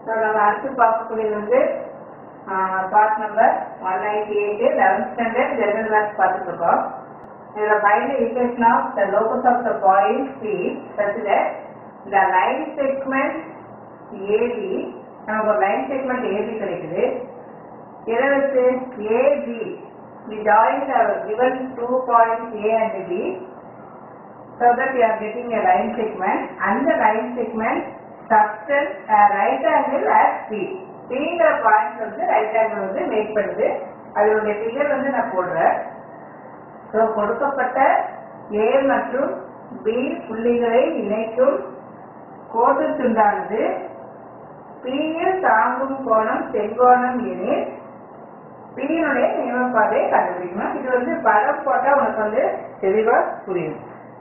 So நம்ம அடுத்து பார்க்கக்கூடியது வந்து part number one ninety eight eleventh standard general maths பார்த்துட்டு இருக்கோம் இதில் final equation of the locus of the point C such that இந்த லைன் செக்மெண்ட் ஏபி நமக்கு ஒரு லைன் செக்மெண்ட் ஏபி கிடைக்குது எதை வச்சு AB the joins are given two points A and B so that we are getting a line segment and the line segment subtend a right angle at P. Pங்கிற point வந்து right angle வந்து make பண்ணுது அதனுடைய figure வந்து நான் போடுறேன் so கொடுக்கப்பட்ட A மற்றும் B புள்ளிகளை இணைக்கும் கோட்டு துண்டானது P யில் தாங்கும் கோணம் செங்கோணம் எனில் பியினுடைய நியமப்பாதையை கண்டுபிடிக்கணும் இது வந்து படம் போட்டா உனக்கு வந்து தெளிவா புரியும்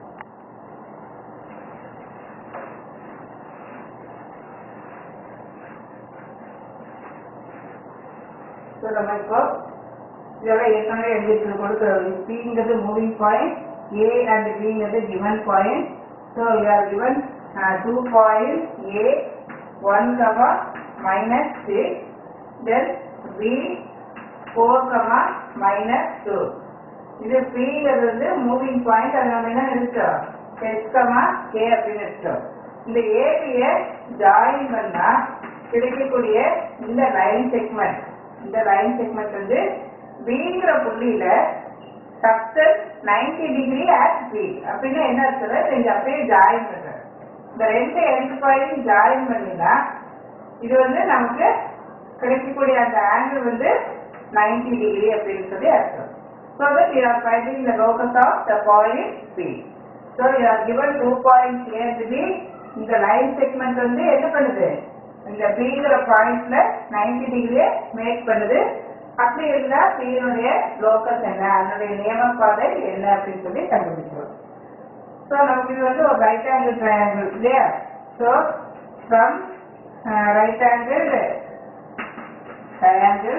So, நம்ம இப்போ இதெல்லாம் ஏற்கனவே எழுதிட்டு கொடுக்குறோம் பிங்கிறது மூவிங் பாயிண்ட் ஏ அண்ட் பிங்கிறது given point so you are given two point A one comma minus six then B four comma minus two இது பிங்கிறது வந்து மூவிங் பாயிண்ட் அது நம்ம என்ன எடுத்தோம் எஸ் கமா கே அப்படின்னு எடுத்தோம் இந்த ஏபிய ஜாயின் பண்ணா கிடைக்கக்கூடிய இந்த லைன் செக்மெண்ட் இந்த லைன் செக்மெண்ட் வந்து பிங்கிற புள்ளியில சப்டர் 90 டிகிரி at பி அப்படின்னா என்ன இருக்குது இங்க அப்படியே ஜாயின் பண்றேன் இந்த ரெண்டு எண்ட் பாயிண்ட் ஜாயின் பண்ணினா இது வந்து நமக்கு கிடைக்கக்கூடிய அந்த ஆங்கிள் வந்து 90 டிகிரி அப்படின்னு சொல்லி அர்த்தம் so that you are finding the locus of the point P so you are given two points A and B இந்த லைன் செக்மெண்ட் வந்து என்ன பண்ணுது இந்த Bங்கிற பாயிண்ட்ல 90 டிகிரியை மேக் பண்ணுது அப்படி இருந்தா Pனுடைய லோக்கஸ் என்ன அதனுடைய நியமப்பாதை என்ன அப்படின்னு சொல்லி கண்டுபிடிக்கிறோம் ஸோ நமக்கு இது வந்து ஒரு ரைட் ஆங்கிள் ட்ரையாங்கிள் இல்லையா so from right angle triangle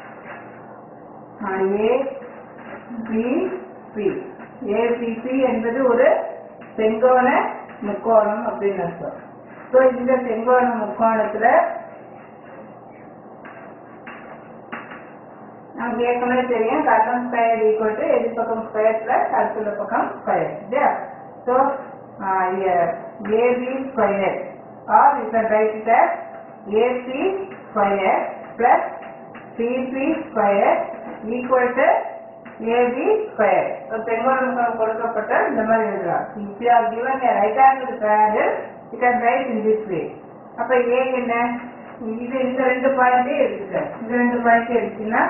A P B APB என்பது ஒரு செங்கோண முக்கோணம் அப்படின்னு அர்த்தம் ஸோ இந்த செங்கோண முக்கோணத்துல நமக்கு ஏற்கனவே தெரியும் கர்ணம் ஸ்கொயர் ஈக்குவல் டு எது பக்கம் ஸ்கொயர் பிளஸ் அடுத்துள்ள பக்கம் ஸ்கொயர் இல்லையா so AB square are you can write it as AB square plus CB square equal to AB square so செங்கோணம் கொடுக்கப்பட்ட இந்த மாதிரி எழுதலாம் if you are given a right angle triangle you can write in this way அப்போ A என்ன இது இந்த ரெண்டு பாயிண்டே எடுத்துக்க இந்த ரெண்டு பாயிண்டே எடுத்தீங்கன்னா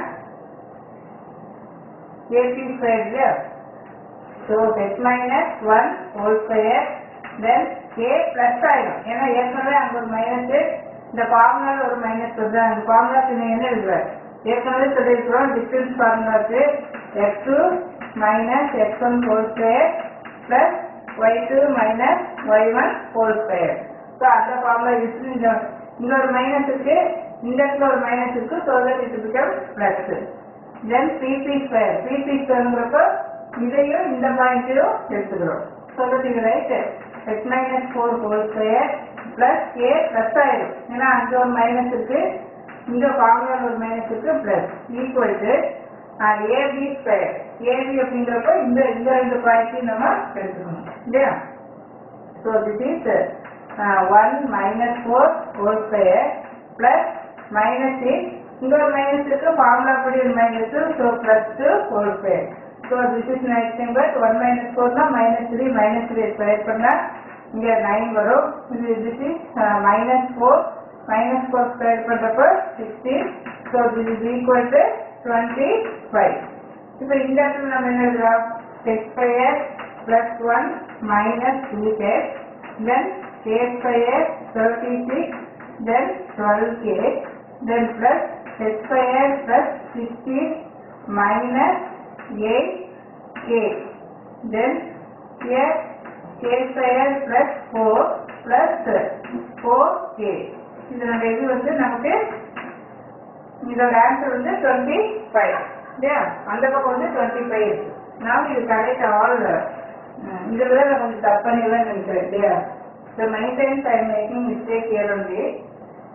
AC square இல்லையா so h minus one whole square then k plus ஆயிடும் ஏன்னா ஏற்கனவே அங்கே ஒரு மைனஸ் இந்த ஃபார்முலால ஒரு மைனஸ் வருது அந்த ஃபார்முலாக்கு நீங்க என்ன எழுதுற ஏற்கனவே சொல்லியிருக்கிறோம் டிஸ்டன்ஸ் ஃபார்முலாக்கு X two minus X one whole square plus Y two minus Y one whole square so அந்த ஃபார்முலா யூஸ் இந்த இங்க ஒரு மைனஸ் இருக்கு இந்த இடத்துல ஒரு மைனஸ் இருக்கு so that it become plus then PB square PB ஸ்கொயர்ங்கிறப்ப இதையும் இந்த பாயிண்ட்டையும் எடுத்துக்கிறோம் ஸோ தட் இது right X minus four whole square plus A plus ஆயிடும் ஏன்னா அங்கே ஒரு மைனஸ் இருக்கு இங்க ஃபார்முலா ஒரு மைனஸ் இருக்கு plus equal to AB square AB அப்படிங்கிறப்ப இந்த இந்த ரெண்டு பாயிண்ட்டையும் நம்ம எடுத்துக்கணும் இல்லையா so this is one minus four whole square plus minus six இங்க ஒரு மைனஸ் இருக்கு ஃபார்முலா படி ஒரு minus so plus two whole square so this is nine but one minus ஃபோர்னா minus three minus three square பண்ணா இங்க nine வரும் இது this is minus four minus four square பண்றப்ப sixteen so this is equal to twenty five இப்போ இந்த இடத்துல நம்ம என்ன எழுதுறோம் X square plus one minus two X then K square thirty six then twelve K then plus h square plus 16 minus 8k then here k square plus 4 plus 4k இதனுடைய இது வந்து நமக்கு இதோட ஆன்சர் வந்து டுவெண்ட்டி ஃபைவ் இல்லையா அந்த பக்கம் வந்து டுவெண்ட்டி ஃபைவ் இருக்கு நான் இது கரெக்ட் ஆல் இதில் தான் நான் கொஞ்சம் தப்பு பண்ணிடுவேன் நினைக்கிறேன் இல்லையா so many times I am making mistake here only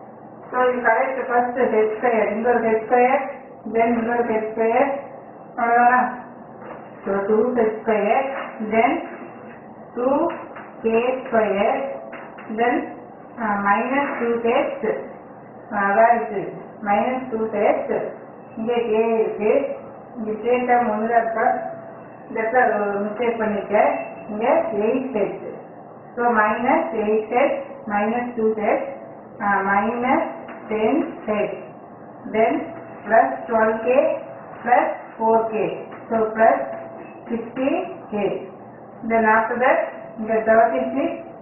so இது கரெக்ட் ஃபர்ஸ்ட் ஹெச் ஸ்கொயர் இங்க ஒரு ஹெச் ஸ்கொயர் தென் இன்னொரு ஹெச் ஸ்கொயர் அவ்வளோதானா so two H square then two K square then minus two H அதான் இருக்கு minus two H இங்கே K இருக்கு இங்கே கே டேம் ஒன்று இருக்கா இந்த இடத்துல மிஸ்டேக் பண்ணிருக்கேன் இங்கே eight H so minus eight H minus two H minus 10 H. Then plus 12K plus 4K. So plus 60K. Then after that, the 36,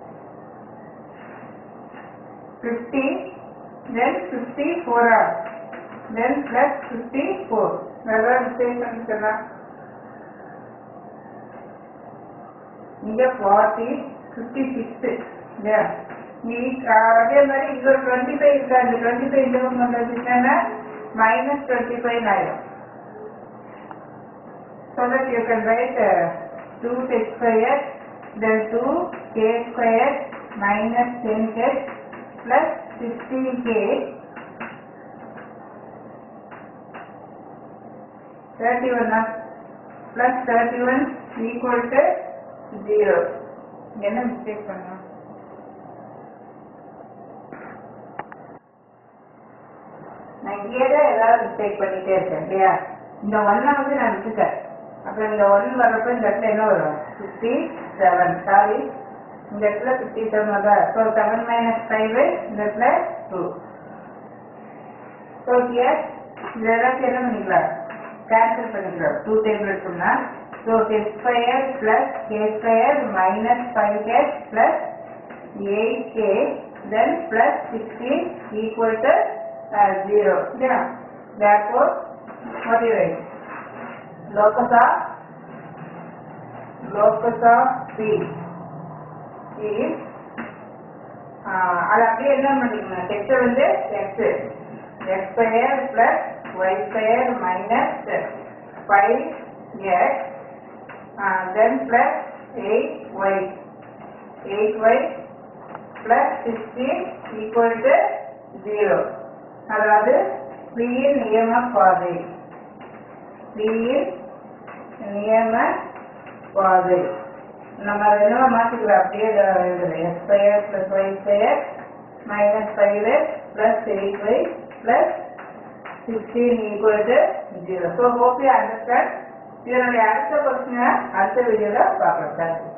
50, then 54 R. Then plus 54. Whether mistake பண்ணிக்கலாம் இங்க 40, 56. Yeah. நீ அதே மாதிரி இங்க ஒரு twenty five இருக்கு அந்த twenty five இந்த பக்கம் கொண்டு வந்துச்சுன்னா மைனஸ் டுவெண்ட்டி ஃபைவ் ஆயிடும் so that you can write uh, 2 h square then 2 k square minus 10 h plus 16k 31 plus 31 equal to 0 என்ன மிஸ்டேக் பண்ணோம் நான் இங்கேயே தான் ஏதாவது மிஸ்டேக் பண்ணிட்டே இருக்கேன் இல்லையா இந்த ஒன்னை வந்து நான் விட்டுட்டேன் அப்புறம் இந்த ஒன் வர்றப்ப இந்த இடத்துல என்ன வரும் ஃபிஃப்டி செவன் சாரி இந்த இடத்துல ஃபிஃப்டி செவன் தான் ஸோ செவன் மைனஸ் ஃபைவ் இந்த இடத்துல டூ ஸோ ஹியர் இந்த இடத்துல என்ன பண்ணிக்கலாம் கேன்சல் பண்ணிக்கலாம் டூ டேபிள் இருக்குன்னா so H square plus K square minus five H plus eight K then plus sixteen equal to zero. Yeah. Therefore, what do you write? Locus of locus of P is uh, அது அப்படியே என்ன பண்ணிக்கணும் text வந்து X X square plus Y square minus five X then plus eight Y eight Y plus sixteen equal to zero அதாவது பியின் நியம பாதை பியின் நியம பாதை நம்ம அதை என்ன மாற்றிக்கலாம் அப்படியே எழுதுறோம் S square plus Y square minus five X plus eight Y plus sixteen equal to zero so hope you understand இதனுடைய அடுத்த கொஸ்டினை அடுத்த வீடியோவில் பார்க்கலாம் சார்